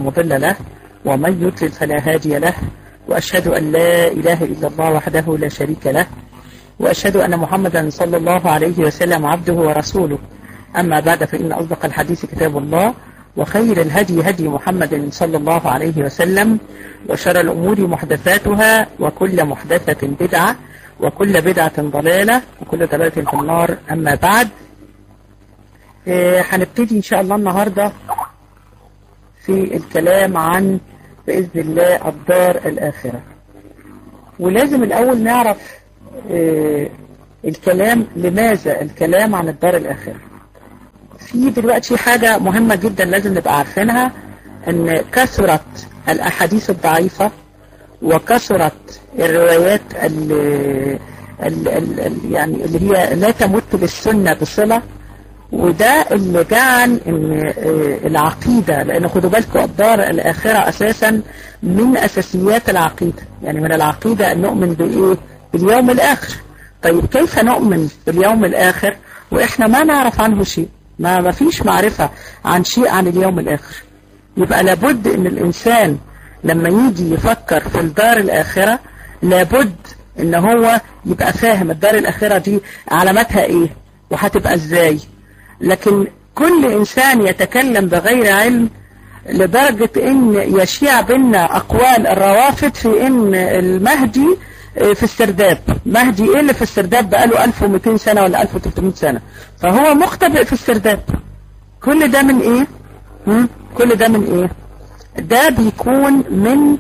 مضل له ومن يضلل فلا هادي له وأشهد أن لا إله إلا الله وحده لا شريك له وأشهد أن محمدا صلى الله عليه وسلم عبده ورسوله أما بعد فإن أصدق الحديث كتاب الله وخير الهدي هدي محمد صلى الله عليه وسلم وشر الأمور محدثاتها وكل محدثة بدعة وكل بدعة ضلالة وكل ضلالة في النار أما بعد هنبتدي إن شاء الله النهاردة في الكلام عن بإذن الله الدار الآخرة ولازم الأول نعرف اه الكلام لماذا الكلام عن الدار الآخرة في دلوقتي حاجة مهمة جدا لازم نبقى عارفينها ان كثرت الأحاديث الضعيفة وكثرت الروايات ال ال ال يعني اللي هي لا تمت بالسنة بصلة وده اللي جعل ان العقيدة لان خدوا بالكم الدار الاخرة اساسا من اساسيات العقيدة يعني من العقيدة ان نؤمن بايه باليوم الاخر طيب كيف نؤمن باليوم الاخر واحنا ما نعرف عنه شيء ما ما فيش معرفة عن شيء عن اليوم الاخر يبقى لابد ان الانسان لما يجي يفكر في الدار الاخرة لابد ان هو يبقى فاهم الدار الاخرة دي علاماتها ايه وهتبقى ازاي لكن كل إنسان يتكلم بغير علم لدرجة ان يشيع بينا أقوال الروافد في ان المهدي في السرداب مهدي ايه اللي في السرداب بقاله 1200 سنة ولا 1300 سنة فهو مختبئ في السرداب كل ده من ايه هم؟ كل ده من ايه ده بيكون من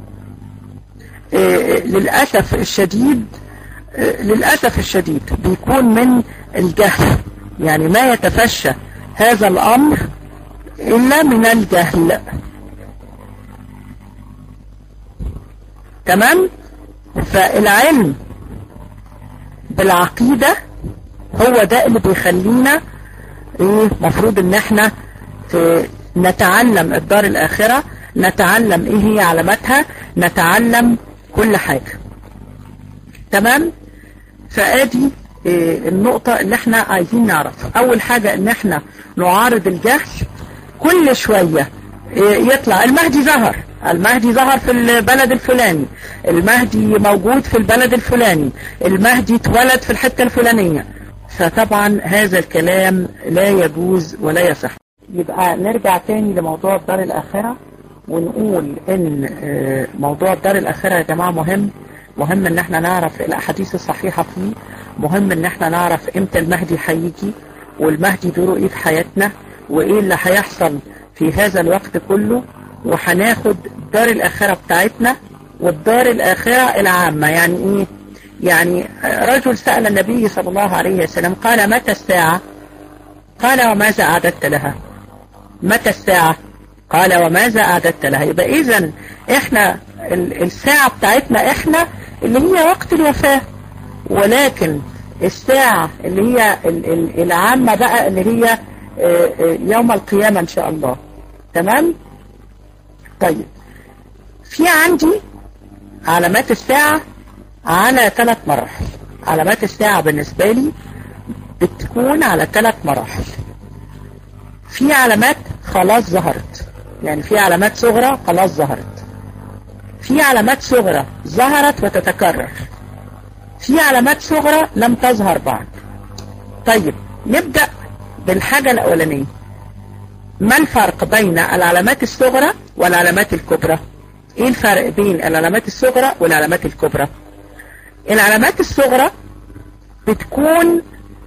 إيه للأسف الشديد إيه للأسف الشديد بيكون من الجهل يعني ما يتفشى هذا الأمر إلا من الجهل تمام فالعلم بالعقيدة هو ده اللي بيخلينا ايه مفروض ان احنا نتعلم الدار الاخرة نتعلم ايه هي علاماتها نتعلم كل حاجة تمام فادي النقطة اللي احنا عايزين نعرفها اول حاجة ان احنا نعارض الجهل كل شوية يطلع المهدي ظهر المهدي ظهر في البلد الفلاني المهدي موجود في البلد الفلاني المهدي اتولد في الحتة الفلانية فطبعا هذا الكلام لا يجوز ولا يصح يبقى نرجع تاني لموضوع الدار الآخرة ونقول ان موضوع الدار الآخرة يا جماعة مهم مهم ان احنا نعرف الاحاديث الصحيحة فيه مهم ان احنا نعرف امتى المهدي هيجي والمهدي دوره ايه في حياتنا وايه اللي هيحصل في هذا الوقت كله وهناخد دار الاخرة بتاعتنا والدار الاخرة العامة يعني ايه يعني رجل سأل النبي صلى الله عليه وسلم قال متى الساعة قال وماذا أعددت لها متى الساعة قال وماذا أعددت لها يبقى إذا إحنا الساعة بتاعتنا إحنا اللي هي وقت الوفاة ولكن الساعة اللي هي العامة بقى اللي هي يوم القيامة إن شاء الله تمام طيب في عندي علامات الساعة على ثلاث مراحل علامات الساعة بالنسبة لي بتكون على ثلاث مراحل في علامات خلاص ظهرت يعني في علامات صغرى خلاص ظهرت في علامات صغرى ظهرت وتتكرر في علامات صغرى لم تظهر بعد طيب نبدأ بالحاجة الأولانية ما الفرق بين العلامات الصغرى والعلامات الكبرى ايه الفرق بين العلامات الصغرى والعلامات الكبرى العلامات الصغرى بتكون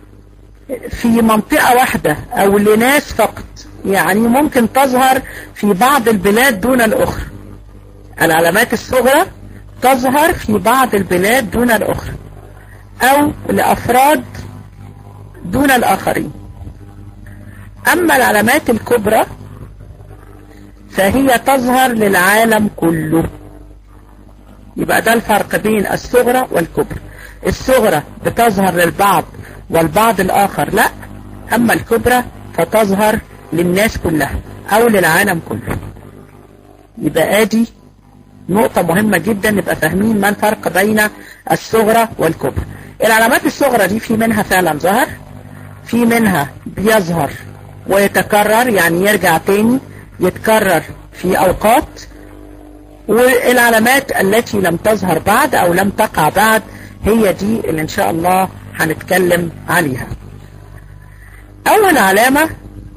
في منطقة واحدة او لناس فقط يعني ممكن تظهر في بعض البلاد دون الأخرى العلامات الصغرى تظهر في بعض البلاد دون الأخرى أو لأفراد دون الآخرين أما العلامات الكبرى فهي تظهر للعالم كله يبقى ده الفرق بين الصغرى والكبرى الصغرى بتظهر للبعض والبعض الآخر لا أما الكبرى فتظهر للناس كلها أو للعالم كله يبقى آدي نقطة مهمة جدا نبقى فاهمين ما الفرق بين الصغرى والكبرى العلامات الصغرى دي في منها فعلا ظهر في منها بيظهر ويتكرر يعني يرجع تاني يتكرر في أوقات والعلامات التي لم تظهر بعد أو لم تقع بعد هي دي اللي إن شاء الله هنتكلم عليها أول علامة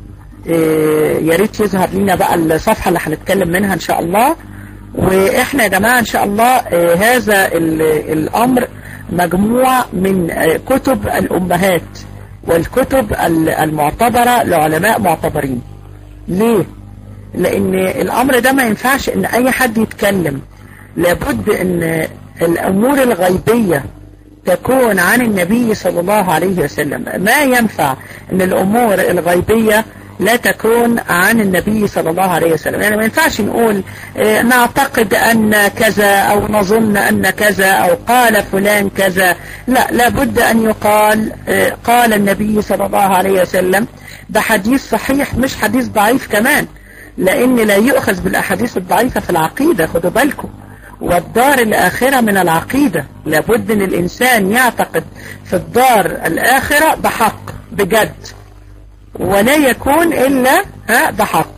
يا ريت يظهر لنا بقى الصفحة اللي هنتكلم منها إن شاء الله وإحنا يا جماعة إن شاء الله هذا الأمر مجموعة من كتب الأمهات والكتب المعتبرة لعلماء معتبرين ليه؟ لأن الأمر ده ما ينفعش إن أي حد يتكلم لابد إن الأمور الغيبية تكون عن النبي صلى الله عليه وسلم ما ينفع إن الأمور الغيبية لا تكون عن النبي صلى الله عليه وسلم يعني ما ينفعش نقول اه نعتقد أن كذا أو نظن أن كذا أو قال فلان كذا لا لابد أن يقال اه قال النبي صلى الله عليه وسلم ده حديث صحيح مش حديث ضعيف كمان لأن لا يؤخذ بالأحاديث الضعيفة في العقيدة خدوا بالكم والدار الآخرة من العقيدة لابد أن الإنسان يعتقد في الدار الآخرة بحق بجد ولا يكون إلا بحق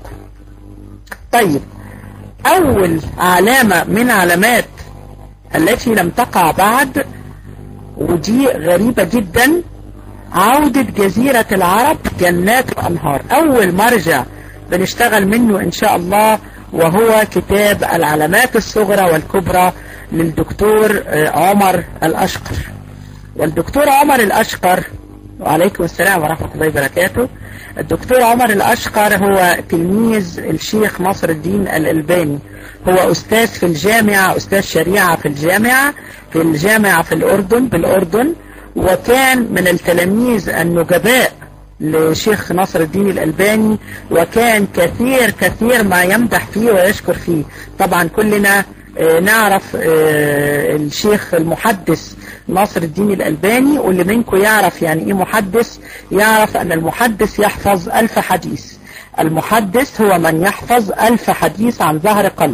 طيب أول علامة من علامات التي لم تقع بعد ودي غريبة جدا عودة جزيرة العرب جنات وأنهار أول مرجع بنشتغل منه إن شاء الله وهو كتاب العلامات الصغرى والكبرى للدكتور عمر الأشقر والدكتور عمر الأشقر وعليكم السلام ورحمة الله وبركاته الدكتور عمر الأشقر هو تلميذ الشيخ نصر الدين الألباني هو أستاذ في الجامعة أستاذ شريعة في الجامعة في الجامعة في الأردن بالأردن وكان من التلاميذ النجباء لشيخ نصر الدين الألباني وكان كثير كثير ما يمدح فيه ويشكر فيه طبعا كلنا نعرف الشيخ المحدث ناصر الدين الألباني واللي منكم يعرف يعني ايه محدث يعرف ان المحدث يحفظ ألف حديث المحدث هو من يحفظ ألف حديث عن ظهر قلب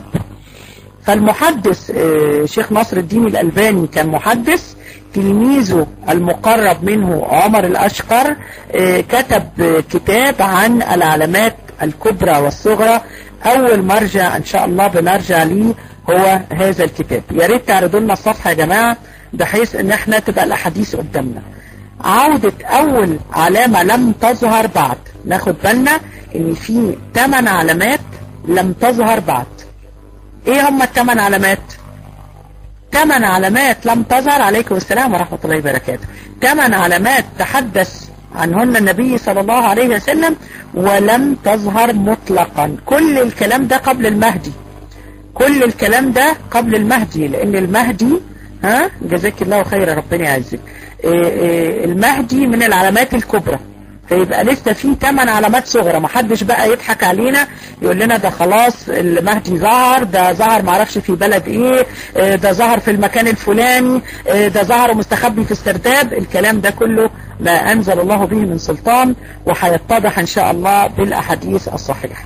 فالمحدث شيخ ناصر الدين الألباني كان محدث تلميذه المقرب منه عمر الأشقر كتب كتاب عن العلامات الكبرى والصغرى أول مرجع إن شاء الله بنرجع ليه هو هذا الكتاب يا ريت تعرضوا لنا الصفحة يا جماعة بحيث ان احنا تبقى الاحاديث قدامنا عودة اول علامة لم تظهر بعد ناخد بالنا ان في 8 علامات لم تظهر بعد ايه هم الثمان علامات 8 علامات لم تظهر عليكم السلام ورحمة الله وبركاته 8 علامات تحدث عنهن النبي صلى الله عليه وسلم ولم تظهر مطلقا كل الكلام ده قبل المهدي كل الكلام ده قبل المهدي لان المهدي ها جزاك الله خيرا ربنا يعزك المهدي من العلامات الكبرى فيبقى لسه في 8 علامات صغرى ما حدش بقى يضحك علينا يقول لنا ده خلاص المهدي ظهر ده ظهر معرفش في بلد ايه ده ظهر في المكان الفلاني ده ظهر مستخبي في السرداب الكلام ده كله ما انزل الله به من سلطان وهيتضح ان شاء الله بالاحاديث الصحيحه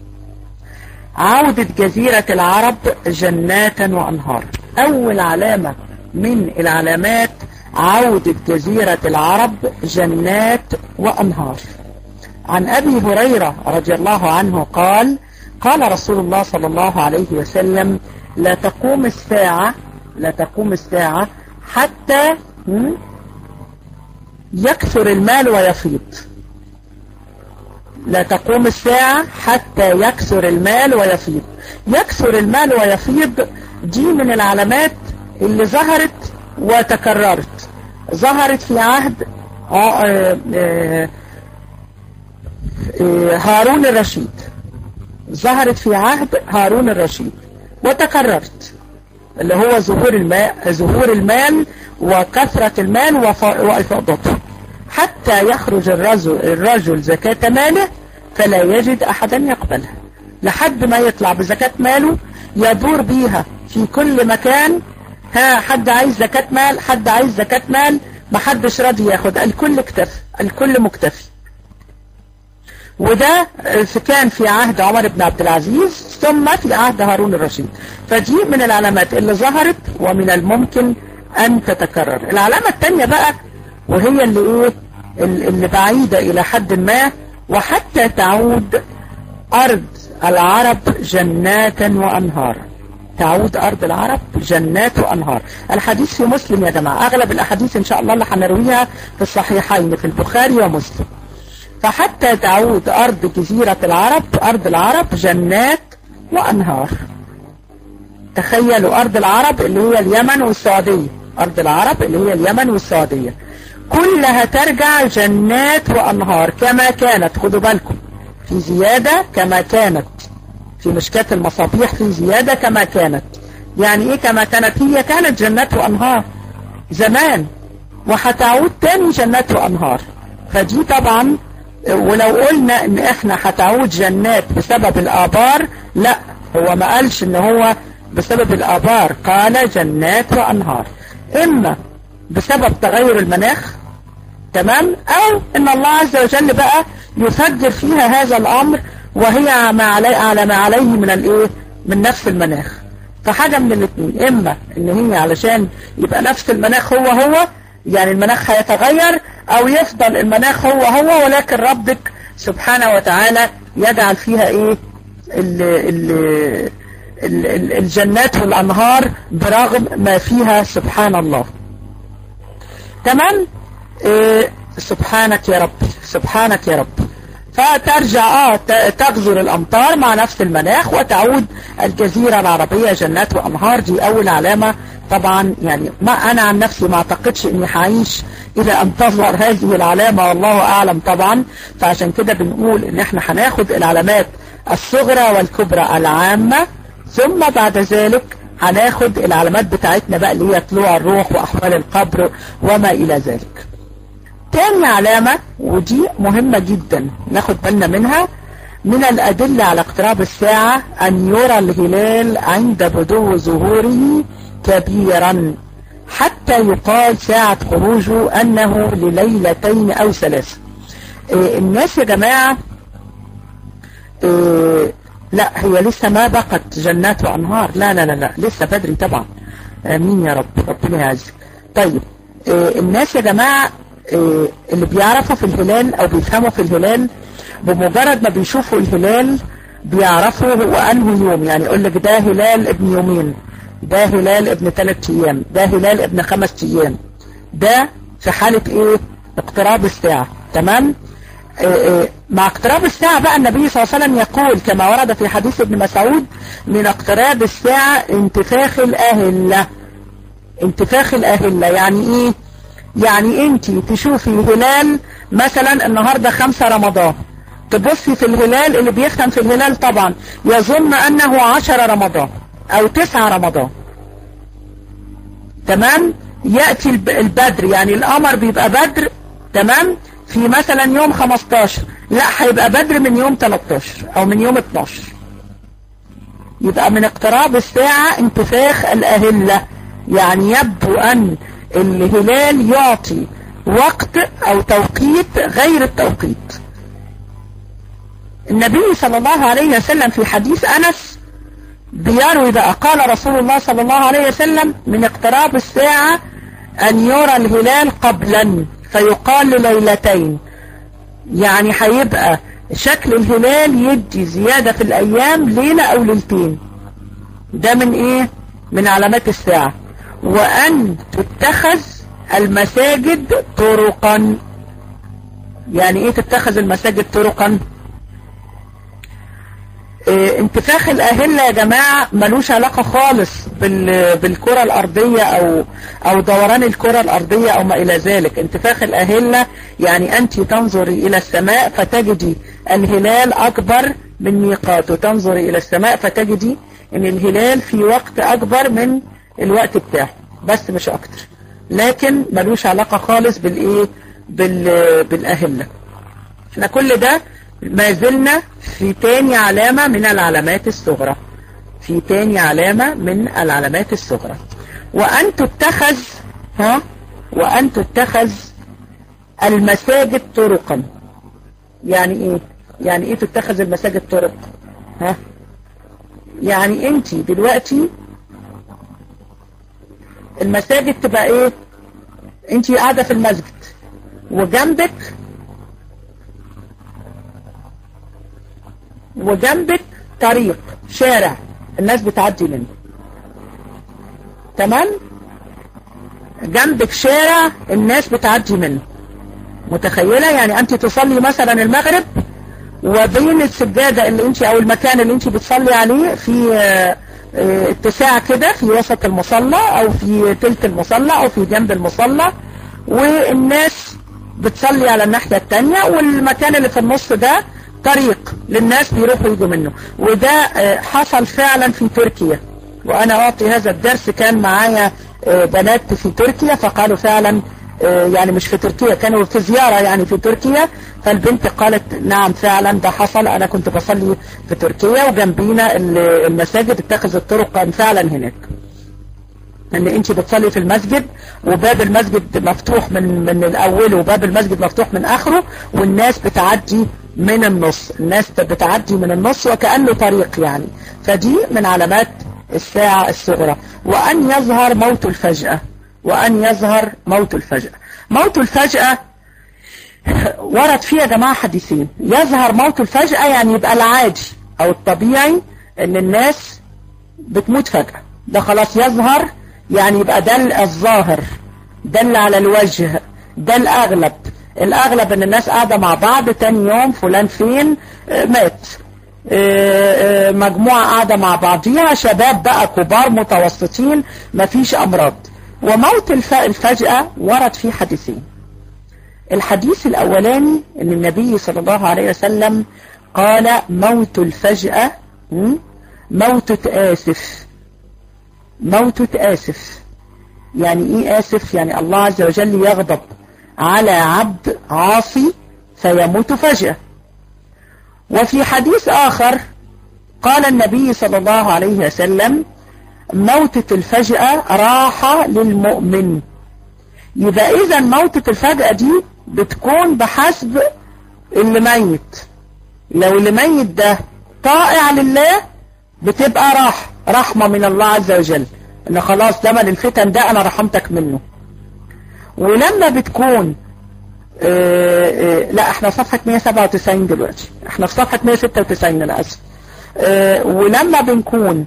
عودة جزيرة العرب جنات وأنهار أول علامة من العلامات عودة جزيرة العرب جنات وأنهار عن أبي هريرة رضي الله عنه قال قال رسول الله صلى الله عليه وسلم لا تقوم الساعة لا تقوم الساعة حتى يكثر المال ويفيض لا تقوم الساعة حتى يكثر المال ويفيض يكثر المال ويفيض دي من العلامات اللي ظهرت وتكررت ظهرت في عهد هارون الرشيد ظهرت في عهد هارون الرشيد وتكررت اللي هو ظهور الماء ظهور المال وكثرة المال وإفاضته حتى يخرج الرجل, الرجل زكاة ماله فلا يجد أحدا يقبلها لحد ما يطلع بزكاة ماله يدور بيها في كل مكان ها حد عايز زكاة مال حد عايز زكاة مال ما حدش راضي ياخد الكل اكتفي الكل مكتفي وده كان في عهد عمر بن عبد العزيز ثم في عهد هارون الرشيد فدي من العلامات اللي ظهرت ومن الممكن أن تتكرر العلامة الثانية بقى وهي اللي ايه اللي بعيدة الى حد ما وحتى تعود ارض العرب جنات وأنهار تعود أرض العرب جنات وأنهار الحديث في مسلم يا جماعة أغلب الأحاديث إن شاء الله اللي هنرويها في الصحيحين في البخاري ومسلم فحتى تعود أرض جزيرة العرب أرض العرب جنات وأنهار تخيلوا أرض العرب اللي هي اليمن والسعودية أرض العرب اللي هي اليمن والسعودية كلها ترجع جنات وأنهار كما كانت خدوا بالكم في زيادة كما كانت في مشكاة المصابيح في زيادة كما كانت يعني ايه كما كانت هي كانت جنات وأنهار زمان وهتعود تاني جنات وأنهار فدي طبعا ولو قلنا ان احنا هتعود جنات بسبب الآبار لا هو ما قالش ان هو بسبب الآبار قال جنات وأنهار إما بسبب تغير المناخ تمام أو إن الله عز وجل بقى يفجر فيها هذا الأمر وهي ما علي على ما عليه من الإيه من نفس المناخ فحاجة من الاثنين إما إن هي علشان يبقى نفس المناخ هو هو يعني المناخ هيتغير أو يفضل المناخ هو هو ولكن ربك سبحانه وتعالى يجعل فيها إيه ال ال الجنات والأنهار برغم ما فيها سبحان الله تمام إيه سبحانك يا رب سبحانك يا رب فترجع اه تغزر الأمطار مع نفس المناخ وتعود الجزيرة العربية جنات وأنهار دي أول علامة طبعا يعني ما أنا عن نفسي ما أعتقدش إني هعيش إلى أن تظهر هذه العلامة والله أعلم طبعا فعشان كده بنقول إن إحنا هناخد العلامات الصغرى والكبرى العامة ثم بعد ذلك هناخد العلامات بتاعتنا بقى اللي هي طلوع الروح وأحوال القبر وما إلى ذلك تاني علامة ودي مهمة جدا ناخد بالنا منها من الأدلة على اقتراب الساعة أن يرى الهلال عند بدو ظهوره كبيرا حتى يقال ساعة خروجه أنه لليلتين أو ثلاثة إيه الناس يا جماعة إيه لا هي لسه ما بقت جنات وأنهار لا لا لا لا لسه بدري طبعا آمين يا رب ربنا يعزك طيب إيه الناس يا جماعة إيه اللي بيعرفوا في الهلال أو بيفهموا في الهلال بمجرد ما بيشوفوا الهلال بيعرفوا هو أنه يوم يعني يقول لك ده هلال ابن يومين ده هلال ابن ثلاث أيام ده هلال ابن خمس أيام ده في حالة إيه اقتراب الساعة تمام مع اقتراب الساعة بقى النبي صلى الله عليه وسلم يقول كما ورد في حديث ابن مسعود من اقتراب الساعة انتفاخ الأهلة انتفاخ الأهلة يعني ايه يعني انت تشوفي هلال مثلا النهاردة خمسة رمضان تبصي في الهلال اللي بيفهم في الهلال طبعا يظن انه عشر رمضان او تسعة رمضان تمام يأتي البدر يعني القمر بيبقى بدر تمام في مثلا يوم 15 لا هيبقى بدر من يوم 13 او من يوم 12 يبقى من اقتراب الساعة انتفاخ الأهلة يعني يبدو أن الهلال يعطي وقت أو توقيت غير التوقيت النبي صلى الله عليه وسلم في حديث أنس بيروي بقى قال رسول الله صلى الله عليه وسلم من اقتراب الساعة أن يرى الهلال قبلا فيقال ليلتين يعني هيبقى شكل الهلال يدي زيادة في الأيام ليلة أو ليلتين ده من إيه من علامات الساعة وأن تتخذ المساجد طرقا يعني إيه تتخذ المساجد طرقا إيه انتفاخ الأهلة يا جماعة ملوش علاقة خالص بالكرة الأرضية أو, أو دوران الكرة الأرضية أو ما إلى ذلك انتفاخ الأهلة يعني أنت تنظري إلى السماء فتجدي الهلال أكبر من ميقاته تنظري إلى السماء فتجدي أن الهلال في وقت أكبر من الوقت بتاعه بس مش أكتر لكن ملوش علاقة خالص بالإيه بال بالأهلة احنا كل ده ما زلنا في تاني علامة من العلامات الصغرى في تاني علامة من العلامات الصغرى وأن تتخذ ها وأن تتخذ المساجد طرقا يعني ايه يعني ايه تتخذ المساجد طرق ها يعني انت دلوقتي المساجد تبقى ايه انت قاعدة في المسجد وجنبك وجنبك طريق شارع الناس بتعدي منه تمام جنبك شارع الناس بتعدي منه متخيلة يعني انت تصلي مثلا المغرب وبين السجادة اللي انت او المكان اللي انت بتصلي عليه في اتساع كده في وسط المصلى او في تلت المصلى او في جنب المصلى والناس بتصلي على الناحية التانية والمكان اللي في النص ده طريق للناس بيروحوا يجوا منه وده حصل فعلا في تركيا وانا اعطي هذا الدرس كان معايا بنات في تركيا فقالوا فعلا يعني مش في تركيا كانوا في زيارة يعني في تركيا فالبنت قالت نعم فعلا ده حصل انا كنت بصلي في تركيا وجنبينا المساجد اتخذت طرقا فعلا هناك ان انت بتصلي في المسجد وباب المسجد مفتوح من من الاول وباب المسجد مفتوح من اخره والناس بتعدي من النص الناس بتعدي من النص وكأنه طريق يعني فدي من علامات الساعة الصغرى وأن يظهر موت الفجأة وأن يظهر موت الفجأة موت الفجأة ورد فيه يا جماعة حديثين يظهر موت الفجأة يعني يبقى العادي أو الطبيعي أن الناس بتموت فجأة ده خلاص يظهر يعني يبقى ده الظاهر ده اللي على الوجه ده الأغلب الأغلب أن الناس قاعدة مع بعض تاني يوم فلان فين مات مجموعة قاعدة مع بعضيها شباب بقى كبار متوسطين مفيش أمراض وموت الفجأة ورد فيه حديثين الحديث الأولاني أن النبي صلى الله عليه وسلم قال موت الفجأة موت آسف موت آسف يعني إيه آسف يعني الله عز وجل يغضب على عبد عاصي فيموت فجأة وفي حديث آخر قال النبي صلى الله عليه وسلم موتة الفجأة راحة للمؤمن يبقى إذا موتة الفجأة دي بتكون بحسب اللي ميت لو اللي ميت ده طائع لله بتبقى راح رحمة من الله عز وجل ان خلاص زمن الفتن ده انا رحمتك منه ولما بتكون آآ آآ لا احنا صفحة 197 دلوقتي احنا في صفحة 196 انا اسف ولما بنكون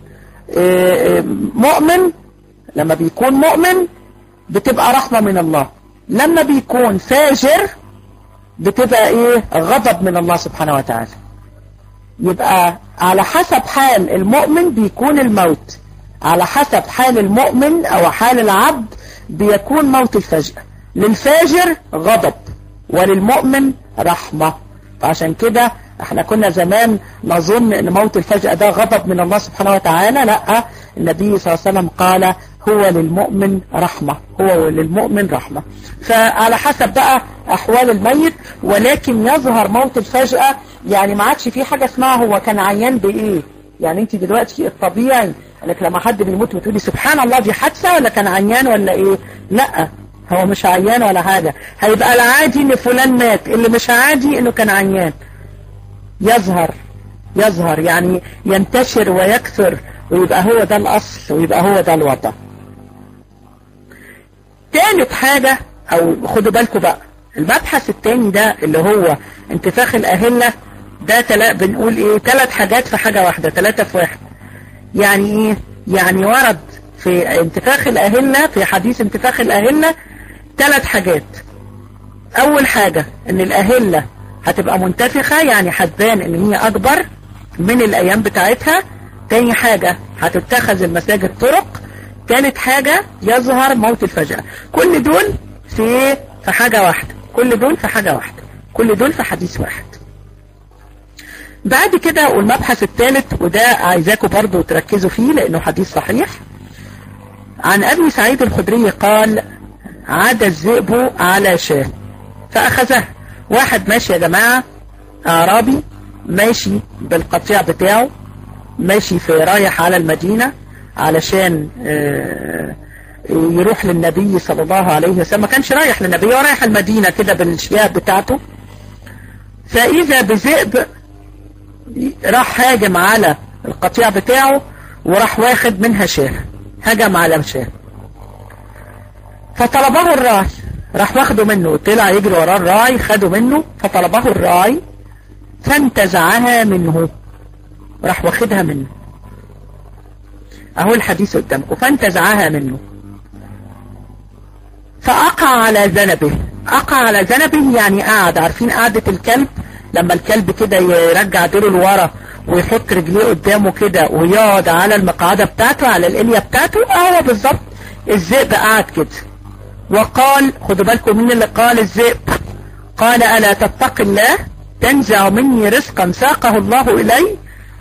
مؤمن لما بيكون مؤمن بتبقى رحمة من الله لما بيكون فاجر بتبقى ايه غضب من الله سبحانه وتعالى يبقى على حسب حال المؤمن بيكون الموت على حسب حال المؤمن او حال العبد بيكون موت الفجأة للفاجر غضب وللمؤمن رحمة فعشان كده احنا كنا زمان نظن ان موت الفجأة ده غضب من الله سبحانه وتعالى لا النبي صلى الله عليه وسلم قال هو للمؤمن رحمة هو للمؤمن رحمة فعلى حسب بقى احوال الميت ولكن يظهر موت الفجأة يعني ما عادش في حاجة اسمها هو كان عيان بايه يعني انت دلوقتي الطبيعي انك لما حد بيموت بتقولي سبحان الله دي حادثة ولا كان عيان ولا ايه لا هو مش عيان ولا حاجة هيبقى العادي ان فلان مات اللي مش عادي انه كان عيان يظهر يظهر يعني ينتشر ويكثر ويبقى هو ده الأصل ويبقى هو ده الوضع تالت حاجة أو خدوا بالكم بقى المبحث التاني ده اللي هو انتفاخ الأهلة ده تلا بنقول ايه ثلاث حاجات في حاجة واحدة ثلاثة في واحد يعني ايه يعني ورد في انتفاخ الأهلة في حديث انتفاخ الأهلة ثلاث حاجات أول حاجة ان الأهلة هتبقى منتفخة يعني هتبان ان هي اكبر من الايام بتاعتها تاني حاجة هتتخذ المساجد طرق تالت حاجة يظهر موت الفجأة كل دول في في حاجة واحدة كل دول في حاجة واحدة كل دول في حديث واحد بعد كده والمبحث الثالث وده عايزاكم برضو تركزوا فيه لانه حديث صحيح عن ابي سعيد الخدري قال عاد الذئب على شاه فاخذها واحد ماشي يا جماعة اعرابي ماشي بالقطيع بتاعه ماشي في رايح على المدينة علشان يروح للنبي صلى الله عليه وسلم ما كانش رايح للنبي هو رايح المدينة كده بالشياه بتاعته فإذا بذئب راح هاجم على القطيع بتاعه وراح واخد منها شاه هجم على شاه فطلبه الراعي راح واخده منه طلع يجري وراه الراعي خده منه فطلبه الراعي فانتزعها منه راح واخدها منه اهو الحديث قدامكم فانتزعها منه فأقع على ذنبه أقع على ذنبه يعني قاعد عارفين قعدة الكلب لما الكلب كده يرجع ديله لورا ويحط رجليه قدامه كده ويقعد على المقعدة بتاعته على الإلية بتاعته هو بالظبط الذئب قاعد كده وقال خدوا بالكم مين اللي قال الذئب قال ألا تتق الله تنزع مني رزقا ساقه الله إلي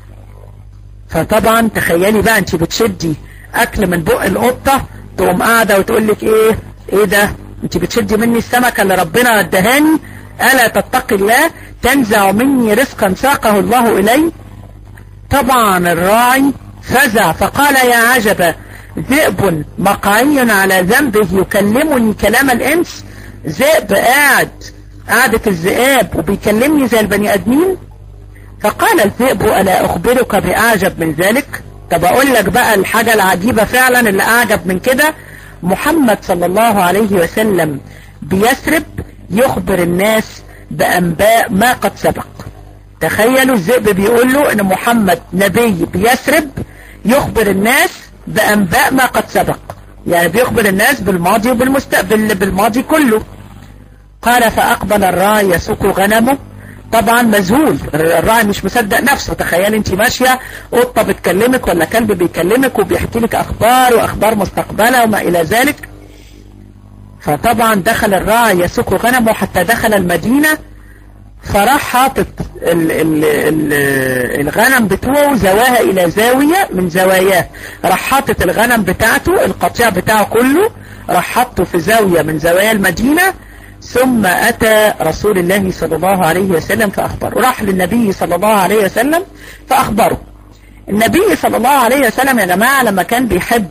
فطبعا تخيلي بقى انت بتشدي أكل من بق القطة تقوم قاعدة وتقول لك ايه ايه ده انت بتشدي مني السمكة اللي ربنا ادهاني ألا تتقي الله تنزع مني رزقا ساقه الله إلي طبعا الراعي فزع فقال يا عجبا ذئب مقعي على ذنبه يكلمني كلام الإنس ذئب قاعد قعدة الذئاب وبيكلمني زي البني آدمين فقال الذئب ألا أخبرك بأعجب من ذلك طب أقول لك بقى الحاجة العجيبة فعلا اللي أعجب من كده محمد صلى الله عليه وسلم بيسرب يخبر الناس بأنباء ما قد سبق تخيلوا الذئب بيقول له ان محمد نبي بيسرب يخبر الناس بأنباء ما قد سبق يعني بيخبر الناس بالماضي وبالمستقبل بالماضي كله قال فأقبل الراعي يسوق غنمه طبعا مذهول الراعي مش مصدق نفسه تخيل انت ماشية قطة بتكلمك ولا كلب بيكلمك وبيحكي لك اخبار واخبار مستقبلة وما الى ذلك فطبعا دخل الراعي يسوق غنمه حتى دخل المدينة فراح حاطط ال ال ال الغنم بتوعه زواها الى زاوية من زواياه راح حاطط الغنم بتاعته القطيع بتاعه كله راح حطه في زاوية من زوايا المدينة ثم أتى رسول الله صلى الله عليه وسلم فأخبره راح للنبي صلى الله عليه وسلم فأخبره النبي صلى الله عليه وسلم يا جماعة لما كان بيحب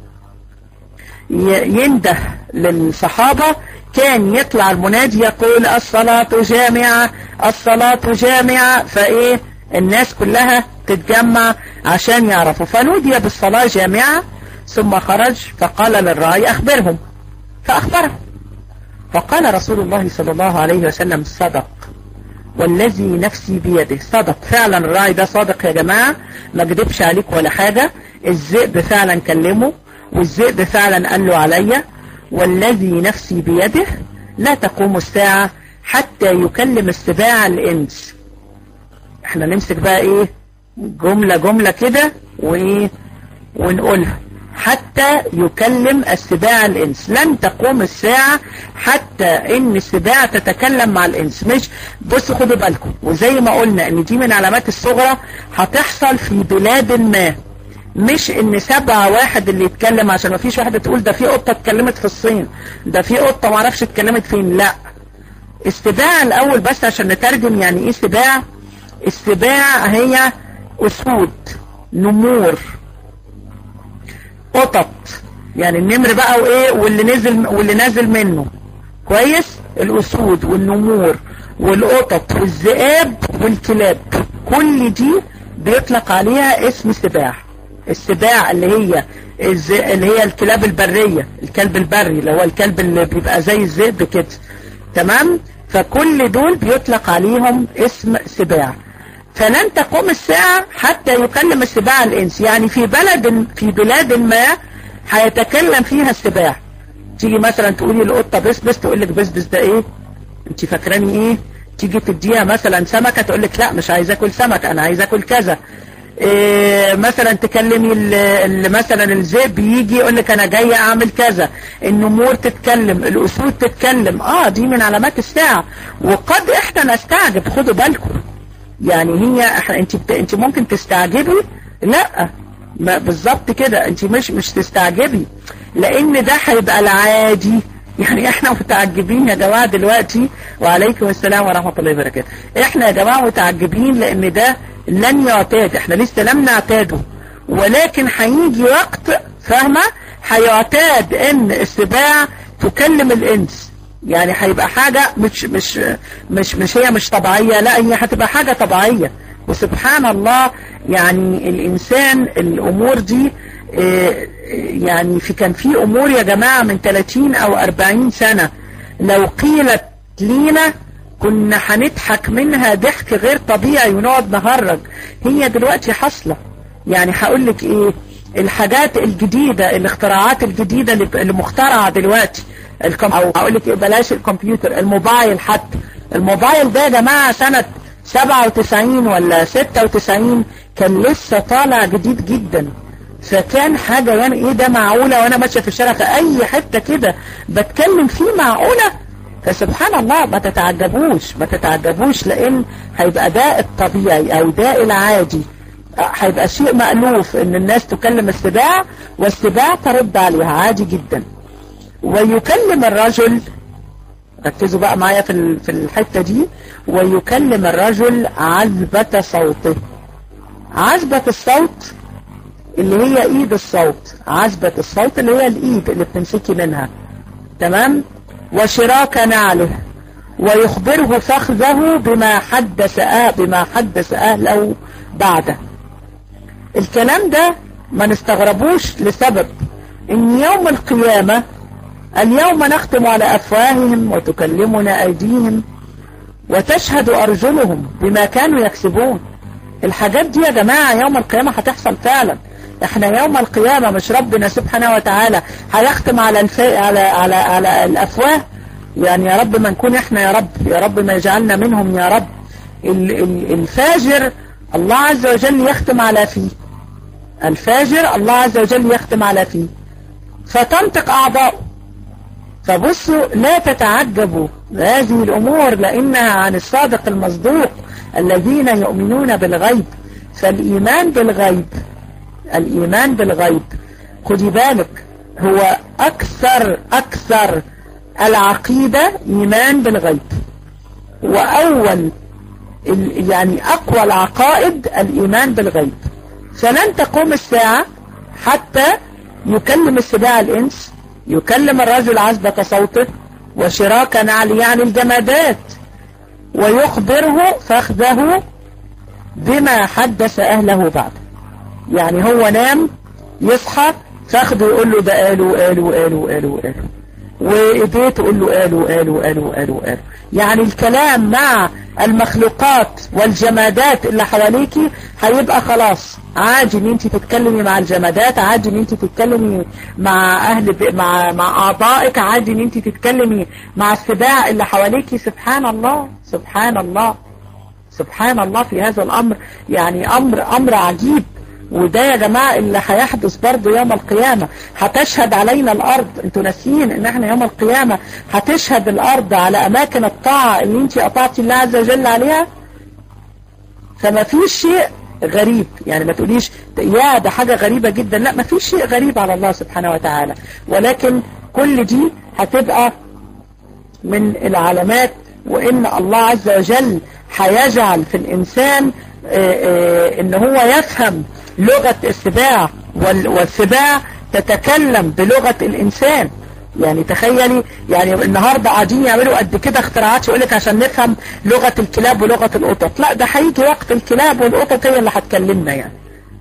ينده للصحابة كان يطلع المنادي يقول الصلاة جامعة الصلاة جامعة فايه الناس كلها تتجمع عشان يعرفوا فنودي بالصلاة جامعة ثم خرج فقال للراعي أخبرهم فأخبرهم فقال رسول الله صلى الله عليه وسلم صدق والذي نفسي بيده صدق فعلا الراعي ده صادق يا جماعة ما كدبش عليك ولا حاجة الذئب فعلا كلمه والذئب فعلا قال له عليا والذي نفسي بيده لا تقوم الساعة حتى يكلم السباع الإنس احنا نمسك بقى ايه جملة جملة كده وايه ونقولها حتى يكلم السباع الإنس لن تقوم الساعة حتى ان السباع تتكلم مع الإنس مش بصوا خدوا بالكم وزي ما قلنا ان دي من علامات الصغرى هتحصل في بلاد ما مش ان سبعة واحد اللي يتكلم عشان ما فيش واحدة تقول ده في قطة اتكلمت في الصين ده في قطة معرفش اتكلمت فين لا السباع الاول بس عشان نترجم يعني ايه سباع السباع هي اسود نمور قطط يعني النمر بقى وايه واللي نزل واللي نازل منه كويس الاسود والنمور والقطط والذئاب والكلاب كل دي بيطلق عليها اسم سباع السباع اللي هي اللي هي الكلاب البرية الكلب البري اللي هو الكلب اللي بيبقى زي الذئب كده تمام فكل دول بيطلق عليهم اسم سباع فلن تقوم الساعة حتى يكلم السباع الإنس يعني في بلد في بلاد ما هيتكلم فيها السباع تيجي مثلا تقولي القطة بس بس تقول لك بس بس ده ايه انت فاكراني ايه تيجي تديها مثلا سمكة تقول لك لا مش عايز اكل سمك انا عايز اكل كذا إيه مثلا تكلمي ال مثلا الذئب يجي يقول لك انا جاي اعمل كذا النمور تتكلم الاسود تتكلم اه دي من علامات الساعة وقد احنا نستعجب خدوا بالكم يعني هي احنا انت بت... انت ممكن تستعجبي لا ما بالظبط كده انت مش مش تستعجبي لان ده هيبقى العادي يعني احنا متعجبين يا جماعة دلوقتي وعليكم السلام ورحمة الله وبركاته احنا يا جماعة متعجبين لان ده لن يعتاد احنا لسه لم نعتاده ولكن هيجي وقت فاهمة هيعتاد ان السباع تكلم الانس يعني هيبقى حاجة مش مش مش مش هي مش طبيعية لا هي هتبقى حاجة طبيعية وسبحان الله يعني الإنسان الأمور دي يعني في كان في أمور يا جماعة من 30 أو 40 سنة لو قيلت لينا كنا هنضحك منها ضحك غير طبيعي ونقعد نهرج هي دلوقتي حاصلة يعني هقول لك ايه الحاجات الجديدة الاختراعات الجديدة اللي مخترعة دلوقتي الكم... او هقول لك ايه بلاش الكمبيوتر الموبايل حتى الموبايل ده يا جماعة سنة 97 ولا 96 كان لسه طالع جديد جدا فكان حاجة يعني ايه ده معقولة وانا ماشية في الشارع في اي حتة كده بتكلم فيه معقولة فسبحان الله ما تتعجبوش ما تتعجبوش لان هيبقى ده الطبيعي او ده العادي هيبقى شيء مألوف ان الناس تكلم السباع والسباع ترد عليها عادي جدا ويكلم الرجل ركزوا بقى معايا في في الحتة دي ويكلم الرجل عذبة صوته عذبة الصوت اللي هي ايد الصوت عذبة الصوت اللي هي الايد اللي بتمسكي منها تمام وشراك نعله ويخبره فخذه بما حدث أه بما حدث أهله بعده الكلام ده ما نستغربوش لسبب ان يوم القيامة اليوم نختم على أفواههم وتكلمنا أيديهم وتشهد أرجلهم بما كانوا يكسبون الحاجات دي يا جماعة يوم القيامة هتحصل فعلا احنا يوم القيامة مش ربنا سبحانه وتعالى هيختم على الف... على على على الافواه يعني يا رب ما نكون احنا يا رب يا رب ما يجعلنا منهم يا رب ال... ال... الفاجر الله عز وجل يختم على فيه الفاجر الله عز وجل يختم على فيه فتنطق اعضاؤه فبصوا لا تتعجبوا هذه الامور لانها عن الصادق المصدوق الذين يؤمنون بالغيب فالايمان بالغيب الإيمان بالغيب خدي بالك هو أكثر أكثر العقيدة إيمان بالغيب وأول يعني أقوى العقائد الإيمان بالغيب فلن تقوم الساعة حتى يكلم السباع الإنس يكلم الرجل عزبة صوته وشراك نعل يعني الجمادات ويخبره فخذه بما حدث أهله بعده يعني هو نام يصحى فاخده يقول له ده قالوا قالوا قالوا قالوا قالوا وايديه تقول له قالوا قالوا قالوا قالوا قالوا يعني الكلام مع المخلوقات والجمادات اللي حواليكي هيبقى خلاص عادي ان انت تتكلمي مع الجمادات عادي ان انت تتكلمي مع اهل مع مع اعضائك عادي ان انت تتكلمي مع السباع اللي حواليكي سبحان الله سبحان الله سبحان الله في هذا الامر يعني امر امر عجيب وده يا جماعة اللي هيحدث برضه يوم القيامة هتشهد علينا الأرض انتوا ناسيين ان احنا يوم القيامة هتشهد الأرض على أماكن الطاعة اللي انت أطعتي الله عز وجل عليها فما فيش شيء غريب يعني ما تقوليش يا ده حاجة غريبة جدا لا ما فيش شيء غريب على الله سبحانه وتعالى ولكن كل دي هتبقى من العلامات وإن الله عز وجل هيجعل في الإنسان ان هو يفهم لغة السباع والسباع تتكلم بلغة الإنسان يعني تخيلي يعني النهاردة قاعدين يعملوا قد كده اختراعات يقول لك عشان نفهم لغة الكلاب ولغة القطط لا ده هيجي وقت الكلاب والقطط هي اللي هتكلمنا يعني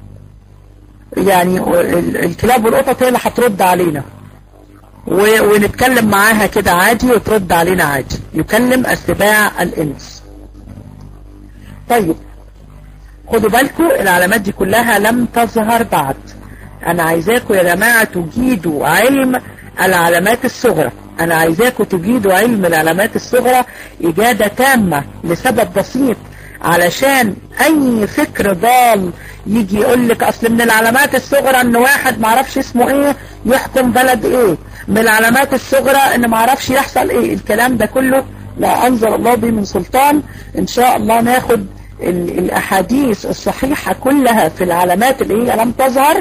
يعني الكلاب والقطط هي اللي هترد علينا ونتكلم معاها كده عادي وترد علينا عادي يكلم السباع الإنس طيب خدوا بالكم العلامات دي كلها لم تظهر بعد انا عايزاكم يا جماعة تجيدوا علم العلامات الصغرى انا عايزاكم تجيدوا علم العلامات الصغرى اجادة تامة لسبب بسيط علشان اي فكر ضال يجي يقول لك اصل من العلامات الصغرى ان واحد معرفش اسمه ايه يحكم بلد ايه من العلامات الصغرى ان معرفش يحصل ايه الكلام ده كله لا انزل الله به من سلطان ان شاء الله ناخد الأحاديث الصحيحة كلها في العلامات اللي هي لم تظهر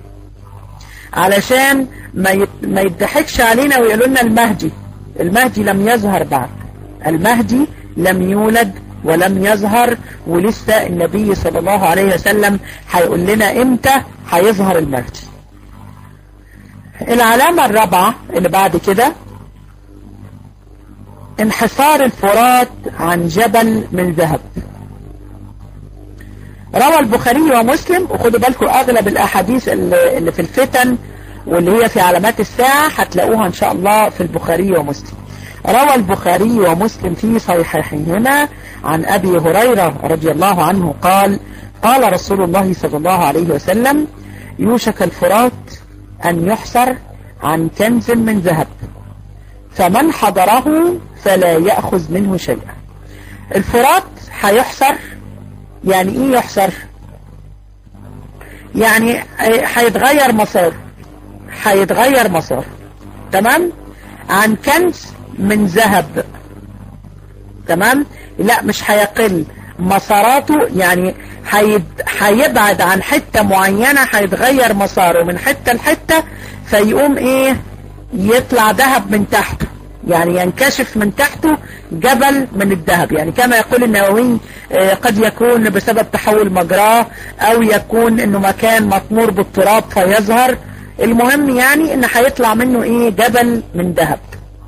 علشان ما ما يضحكش علينا ويقولوا لنا المهدي المهدي لم يظهر بعد المهدي لم يولد ولم يظهر ولسه النبي صلى الله عليه وسلم هيقول لنا امتى هيظهر المهدي العلامة الرابعة اللي بعد كده انحصار الفرات عن جبل من ذهب روى البخاري ومسلم وخدوا بالكم اغلب الاحاديث اللي في الفتن واللي هي في علامات الساعة هتلاقوها ان شاء الله في البخاري ومسلم روى البخاري ومسلم في صحيحيهما عن أبي هريرة رضي الله عنه قال قال رسول الله صلى الله عليه وسلم يوشك الفرات أن يحصر عن كنز من ذهب فمن حضره فلا يأخذ منه شيئا الفرات هيحصر يعني ايه يحصر يعني هيتغير مسار هيتغير مسار تمام عن كنز من ذهب تمام لا مش هيقل مساراته يعني هيبعد عن حتة معينة هيتغير مساره من حتة لحتة فيقوم ايه يطلع ذهب من تحته يعني ينكشف من تحته جبل من الذهب يعني كما يقول النووي قد يكون بسبب تحول مجراه او يكون انه مكان مطمور بالتراب فيظهر المهم يعني ان هيطلع منه ايه جبل من ذهب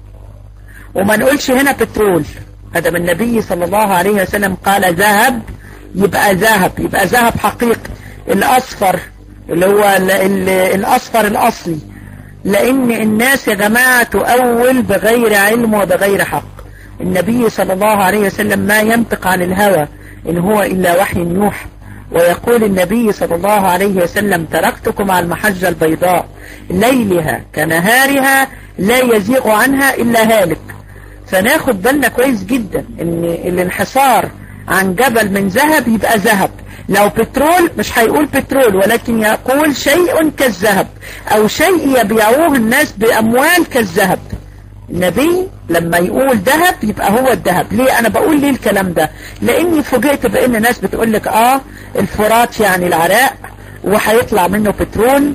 وما نقولش هنا بترول هذا من النبي صلى الله عليه وسلم قال ذهب يبقى ذهب يبقى ذهب حقيقي الاصفر اللي هو الاصفر الاصلي لان الناس يا جماعة تؤول بغير علم وبغير حق النبي صلى الله عليه وسلم ما ينطق عن الهوى ان هو الا وحي يوحى ويقول النبي صلى الله عليه وسلم تركتكم على المحجة البيضاء ليلها كنهارها لا يزيغ عنها إلا هالك فناخد بالنا كويس جدا ان الانحصار عن جبل من ذهب يبقى ذهب لو بترول مش هيقول بترول ولكن يقول شيء كالذهب او شيء يبيعوه الناس باموال كالذهب النبي لما يقول ذهب يبقى هو الذهب ليه انا بقول ليه الكلام ده لاني فوجئت بان ناس بتقول لك اه الفرات يعني العراق وهيطلع منه بترول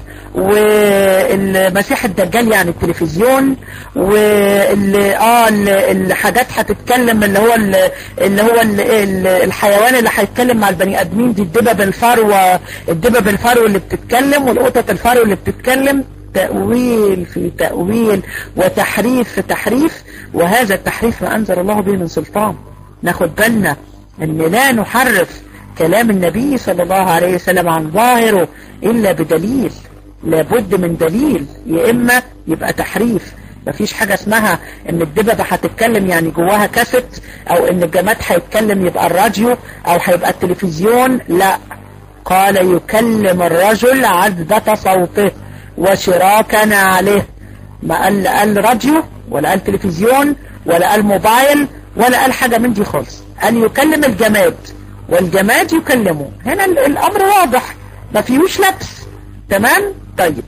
والمسيح الدجال يعني التلفزيون واللي اه الحاجات هتتكلم اللي هو اللي هو الحيوان اللي هيتكلم مع البني ادمين دي الدبب الفرو الدبب الفرو اللي بتتكلم والقطط الفرو اللي بتتكلم تأويل في تأويل وتحريف في تحريف وهذا التحريف ما أنزل الله به من سلطان ناخد بالنا أن لا نحرف كلام النبي صلى الله عليه وسلم عن ظاهره إلا بدليل لابد من دليل يا إما يبقى تحريف مفيش حاجة اسمها ان الدببة هتتكلم يعني جواها كاسيت او ان الجماد هيتكلم يبقى الراديو او هيبقى التلفزيون لا قال يكلم الرجل عذبة صوته وشراكنا عليه ما قال قال راديو ولا قال تلفزيون ولا قال موبايل ولا قال حاجة من دي خالص قال يكلم الجماد والجماد يكلمه هنا الامر واضح ما فيهوش لبس تمام طيب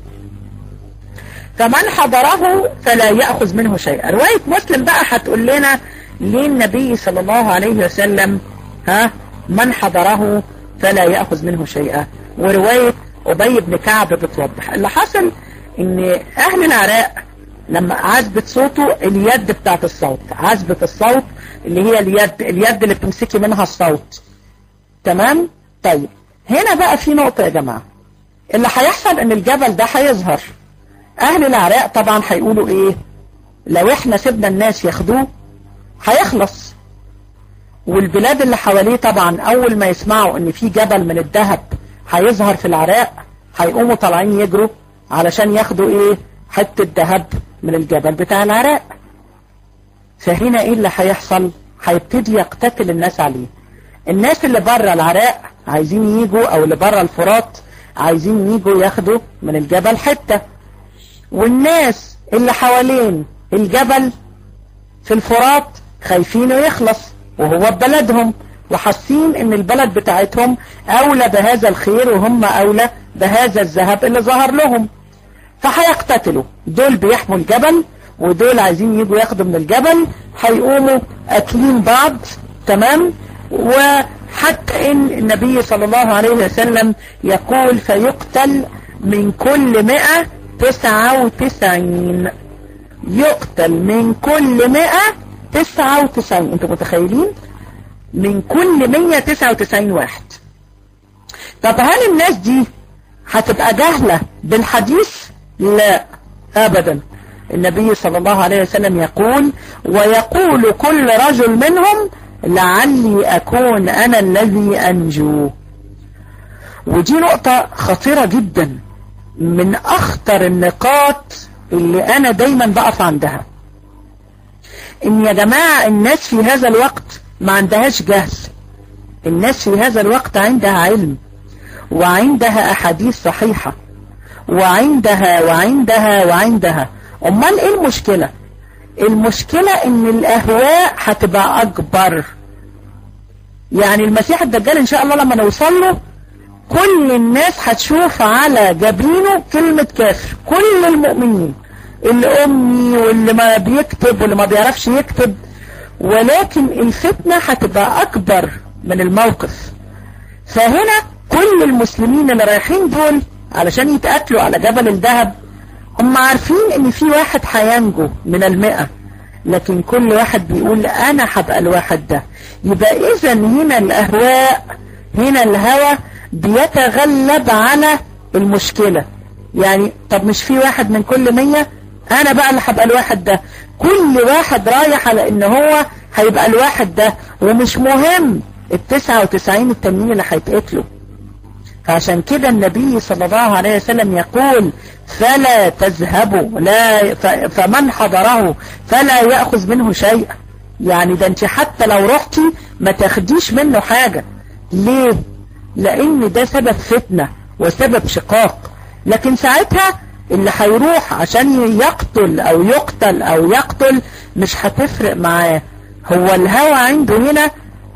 فمن حضره فلا يأخذ منه شيئا رواية مسلم بقى هتقول لنا ليه النبي صلى الله عليه وسلم ها من حضره فلا يأخذ منه شيئا ورواية أبي بن كعب بتوضح اللي حصل ان اهل العراق لما عزبة صوته اليد بتاعت الصوت عزبة الصوت اللي هي اليد اليد اللي بتمسكي منها الصوت تمام طيب هنا بقى في نقطة يا جماعة اللي هيحصل ان الجبل ده هيظهر اهل العراق طبعا هيقولوا ايه لو احنا سيبنا الناس ياخدوه هيخلص والبلاد اللي حواليه طبعا اول ما يسمعوا ان في جبل من الذهب هيظهر في العراق هيقوموا طالعين يجروا علشان ياخدوا ايه حتة ذهب من الجبل بتاع العراق فهنا ايه اللي هيحصل هيبتدي يقتتل الناس عليه الناس اللي بره العراق عايزين يجوا او اللي بره الفرات عايزين يجوا ياخدوا من الجبل حتة والناس اللي حوالين الجبل في الفرات خايفينه يخلص وهو ببلدهم وحاسين ان البلد بتاعتهم اولى بهذا الخير وهم اولى بهذا الذهب اللي ظهر لهم فهيقتتلوا دول بيحموا الجبل ودول عايزين يجوا ياخدوا من الجبل هيقوموا اكلين بعض تمام وحتى ان النبي صلى الله عليه وسلم يقول فيقتل من كل مئة تسعة وتسعين يقتل من كل مئة تسعة وتسعين انتوا متخيلين من كل مية تسعة وتسعين واحد طب هل الناس دي هتبقى جاهلة بالحديث لا ابدا النبي صلى الله عليه وسلم يقول ويقول كل رجل منهم لعلي اكون انا الذي انجو ودي نقطة خطيرة جدا من اخطر النقاط اللي انا دايما بقف عندها ان يا جماعة الناس في هذا الوقت ما عندهاش جهل الناس في هذا الوقت عندها علم وعندها احاديث صحيحة وعندها وعندها وعندها امال ايه المشكلة المشكلة ان الاهواء هتبقى اكبر يعني المسيح الدجال ان شاء الله لما نوصل له كل الناس هتشوف على جبينه كلمة كافر كل المؤمنين اللي امي واللي ما بيكتب واللي ما بيعرفش يكتب ولكن الفتنة هتبقى اكبر من الموقف فهنا كل المسلمين اللي رايحين دول علشان يتقاتلوا على جبل الذهب هم عارفين ان في واحد هينجو من المئة لكن كل واحد بيقول انا هبقى الواحد ده يبقى اذا هنا الاهواء هنا الهوى بيتغلب على المشكلة يعني طب مش في واحد من كل مية انا بقى اللي هبقى الواحد ده كل واحد رايح على ان هو هيبقى الواحد ده ومش مهم التسعة وتسعين التانيين اللي هيتقتلوا فعشان كده النبي صلى الله عليه وسلم يقول فلا تذهبوا لا فمن حضره فلا يأخذ منه شيئا يعني ده انت حتى لو رحتي ما تاخديش منه حاجة ليه لان ده سبب فتنة وسبب شقاق لكن ساعتها اللي هيروح عشان يقتل او يقتل او يقتل مش هتفرق معاه هو الهوى عنده هنا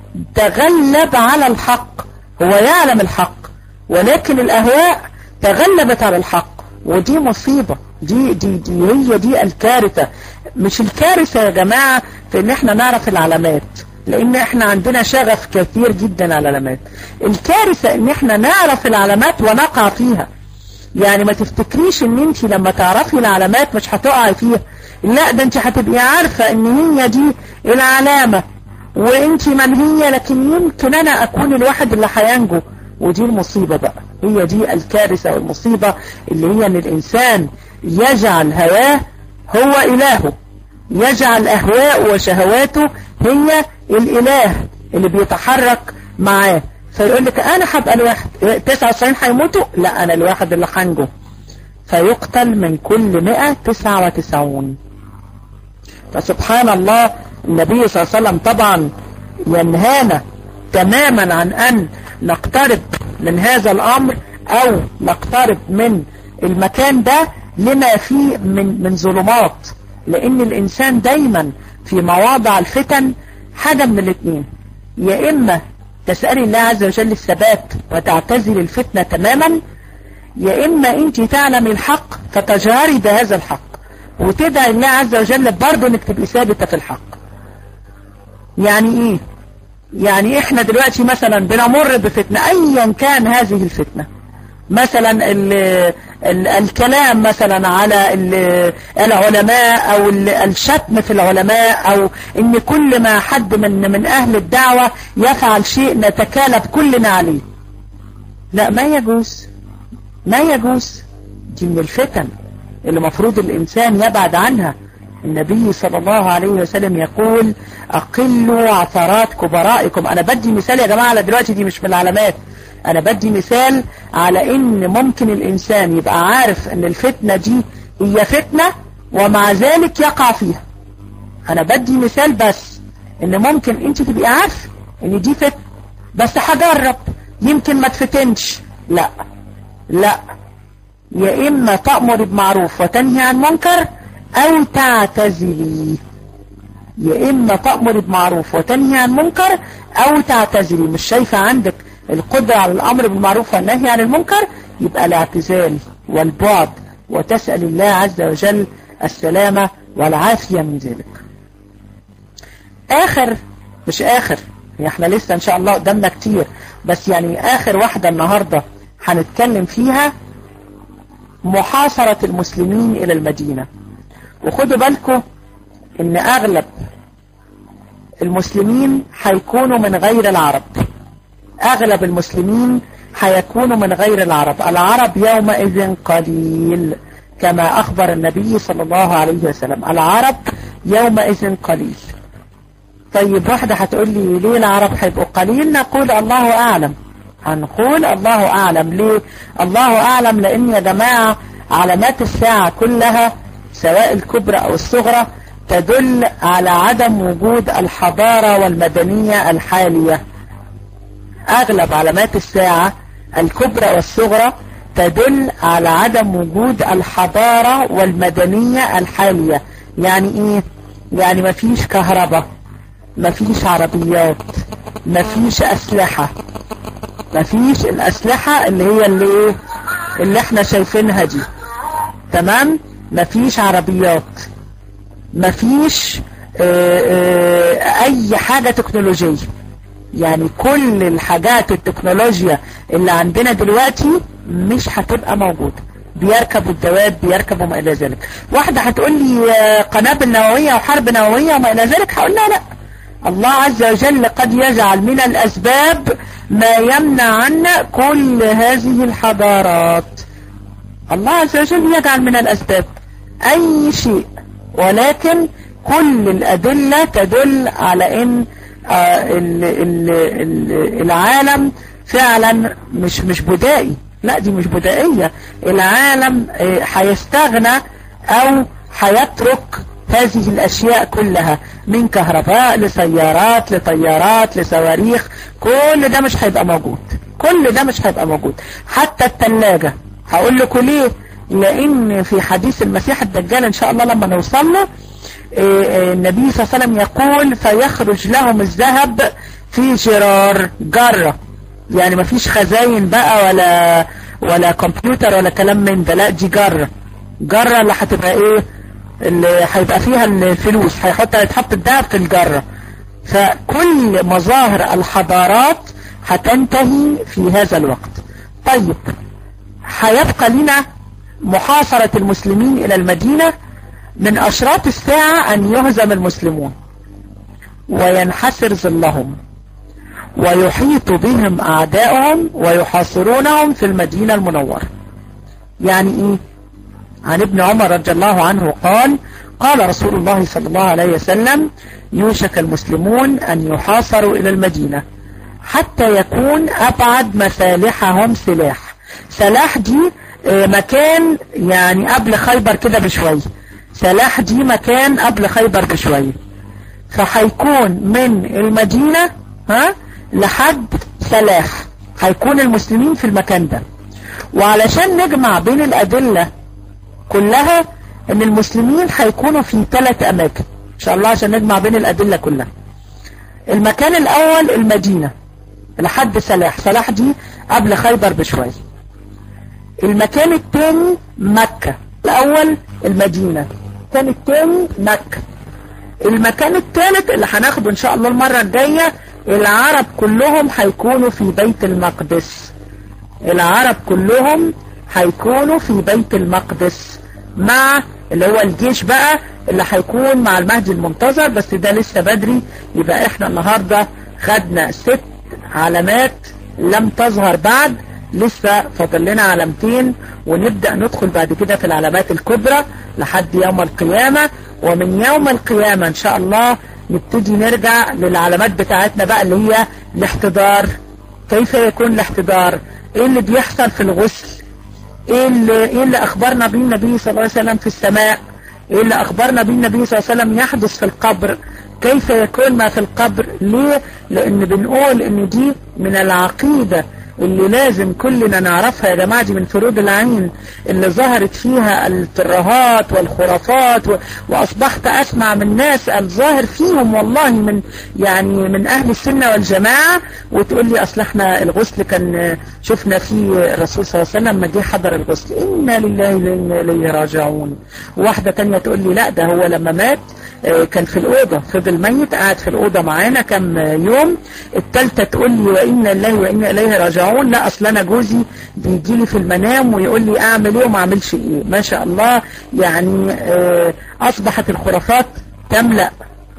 تغلب على الحق هو يعلم الحق ولكن الاهواء تغلبت على الحق ودي مصيبة دي, دي, دي هي دي الكارثة مش الكارثة يا جماعة في ان احنا نعرف العلامات لان احنا عندنا شغف كثير جدا على العلامات الكارثة ان احنا نعرف العلامات ونقع فيها يعني ما تفتكريش ان انت لما تعرفي العلامات مش هتقعي فيها لا ده انت هتبقي عارفة ان هي دي العلامة وانت منهية لكن يمكن انا اكون الواحد اللي هينجو ودي المصيبة بقى هي دي الكارثة والمصيبة اللي هي ان الانسان يجعل هواه هو الهه يجعل اهواء وشهواته هي الاله اللي بيتحرك معاه فيقول لك انا هبقى الواحد 99 هيموتوا لا انا الواحد اللي هنجو فيقتل من كل 199 فسبحان الله النبي صلى الله عليه وسلم طبعا ينهانا تماما عن ان نقترب من هذا الامر او نقترب من المكان ده لما فيه من, من ظلمات لان الانسان دايما في مواضع الفتن حاجة من الاثنين يا اما تسألي الله عز وجل الثبات وتعتزل الفتنة تماما يا اما انت تعلم الحق فتجهري بهذا الحق وتدعي الله عز وجل برضه انك تبقي ثابتة في الحق يعني ايه يعني احنا دلوقتي مثلا بنمر بفتنة ايا كان هذه الفتنة مثلا ال ال الكلام مثلا على العلماء او الشتم في العلماء او ان كل ما حد من من اهل الدعوة يفعل شيء نتكالب كلنا عليه لا ما يجوز ما يجوز دي من الفتن اللي مفروض الانسان يبعد عنها النبي صلى الله عليه وسلم يقول اقلوا عثرات كبرائكم انا بدي مثال يا جماعة على دلوقتي دي مش من العلامات انا بدي مثال على ان ممكن الانسان يبقى عارف ان الفتنة دي هي فتنة ومع ذلك يقع فيها انا بدي مثال بس ان ممكن انت تبقي عارف ان دي فتنة بس هجرب يمكن ما تفتنش لا لا يا اما تأمر بمعروف وتنهي عن منكر او تعتزلي يا اما تأمر بمعروف وتنهي عن منكر او تعتزلي مش شايفة عندك القدرة على الامر بالمعروف والنهي عن المنكر يبقى الاعتزال والبعد وتسأل الله عز وجل السلامة والعافية من ذلك اخر مش اخر احنا لسه ان شاء الله قدامنا كتير بس يعني اخر واحدة النهاردة هنتكلم فيها محاصرة المسلمين الى المدينة وخدوا بالكم ان اغلب المسلمين هيكونوا من غير العرب اغلب المسلمين هيكونوا من غير العرب العرب يومئذ قليل كما اخبر النبي صلى الله عليه وسلم العرب يومئذ قليل طيب واحدة هتقول لي ليه العرب هيبقوا قليل نقول الله اعلم هنقول الله اعلم ليه الله اعلم لان يا جماعة علامات الساعة كلها سواء الكبرى او الصغرى تدل على عدم وجود الحضارة والمدنية الحالية أغلب علامات الساعة الكبرى والصغرى تدل على عدم وجود الحضارة والمدنية الحالية يعني ايه يعني مفيش كهرباء مفيش عربيات مفيش اسلحة مفيش الاسلحة اللي هي اللي ايه اللي احنا شايفينها دي تمام مفيش عربيات مفيش اه اه اي حاجة تكنولوجية يعني كل الحاجات التكنولوجيا اللي عندنا دلوقتي مش هتبقى موجودة بيركبوا الدواب بيركبوا ما إلى ذلك واحدة هتقول لي قنابل نووية وحرب نووية وما إلى ذلك هقول لها لا الله عز وجل قد يجعل من الأسباب ما يمنع عنا كل هذه الحضارات الله عز وجل يجعل من الأسباب أي شيء ولكن كل الأدلة تدل على أن ال ال ال العالم فعلا مش مش بدائي لا دي مش بدائية العالم هيستغنى او هيترك هذه الاشياء كلها من كهرباء لسيارات لطيارات لصواريخ كل ده مش هيبقى موجود كل ده مش هيبقى موجود حتى التلاجة هقول لكم ليه لان في حديث المسيح الدجال ان شاء الله لما نوصل له النبي صلى الله عليه وسلم يقول فيخرج لهم الذهب في جرار جرة يعني ما فيش خزاين بقى ولا ولا كمبيوتر ولا كلام من ده لا دي جرة جرة اللي هتبقى ايه اللي هيبقى فيها الفلوس هيحط هيتحط الذهب في الجرة فكل مظاهر الحضارات هتنتهي في هذا الوقت طيب هيبقى لنا محاصرة المسلمين الى المدينة من أشراط الساعة أن يهزم المسلمون وينحسر ظلهم ويحيط بهم أعداؤهم ويحاصرونهم في المدينة المنورة يعني إيه عن ابن عمر رضي الله عنه قال قال رسول الله صلى الله عليه وسلم يوشك المسلمون أن يحاصروا إلى المدينة حتى يكون أبعد مسالحهم سلاح سلاح دي مكان يعني قبل خيبر كده بشويه سلاح دي مكان قبل خيبر بشوية فهيكون من المدينة ها لحد سلاح هيكون المسلمين في المكان ده وعلشان نجمع بين الأدلة كلها ان المسلمين هيكونوا في ثلاث اماكن ان شاء الله عشان نجمع بين الأدلة كلها المكان الاول المدينة لحد سلاح سلاح دي قبل خيبر بشوية المكان الثاني مكة الاول المدينة المكان الثاني مكة المكان الثالث اللي هناخده ان شاء الله المرة الجاية العرب كلهم هيكونوا في بيت المقدس العرب كلهم هيكونوا في بيت المقدس مع اللي هو الجيش بقى اللي هيكون مع المهدي المنتظر بس ده لسه بدري يبقى احنا النهاردة خدنا ست علامات لم تظهر بعد لسه فاضل لنا علامتين ونبدأ ندخل بعد كده في العلامات الكبرى لحد يوم القيامة ومن يوم القيامة ان شاء الله نبتدي نرجع للعلامات بتاعتنا بقى اللي هي الاحتضار كيف يكون الاحتضار ايه اللي بيحصل في الغسل ايه اللي, إيه اللي اخبرنا به النبي صلى الله عليه وسلم في السماء ايه اللي اخبرنا به النبي صلى الله عليه وسلم يحدث في القبر كيف يكون ما في القبر ليه لان بنقول ان دي من العقيدة اللي لازم كلنا نعرفها يا جماعة دي من فروض العين اللي ظهرت فيها الترهات والخرافات و... وأصبحت أسمع من ناس الظاهر فيهم والله من يعني من أهل السنة والجماعة وتقول لي أصل احنا الغسل كان شفنا فيه الرسول صلى الله عليه وسلم ما جه حضر الغسل إنا لله وإنا إليه راجعون واحدة تانية تقول لي لا ده هو لما مات كان في الأوضة فضل ميت قاعد في الأوضة معانا كم يوم التالتة تقول لي وإنا لله وإنا إليه راجعون لا أصل أنا جوزي بيجي لي في المنام ويقول لي أعمل إيه وما أعملش إيه ما شاء الله يعني أصبحت الخرافات تملأ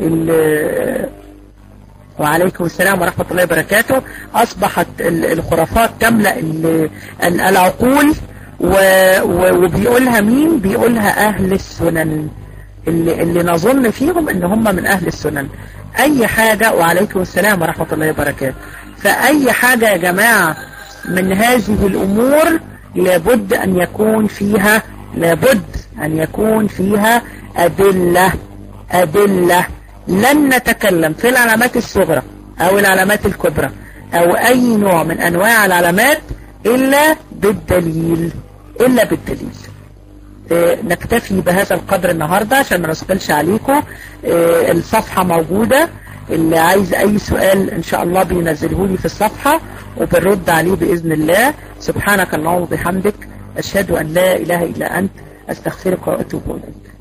وعليكم السلام ورحمة الله وبركاته أصبحت الخرافات تملأ العقول وبيقولها مين بيقولها أهل السنن اللي, اللي نظن فيهم ان هم من اهل السنن اي حاجة وعليكم السلام ورحمة الله وبركاته فاي حاجة يا جماعة من هذه الامور لابد ان يكون فيها لابد ان يكون فيها ادلة أدلة لن نتكلم في العلامات الصغرى أو العلامات الكبرى أو أي نوع من أنواع العلامات إلا بالدليل إلا بالدليل اه نكتفي بهذا القدر النهاردة عشان ما نثقلش عليكم اه الصفحة موجودة اللي عايز أي سؤال إن شاء الله بينزله لي في الصفحة وبنرد عليه بإذن الله سبحانك اللهم وبحمدك أشهد أن لا إله إلا أنت أستغفرك وأتوب إليك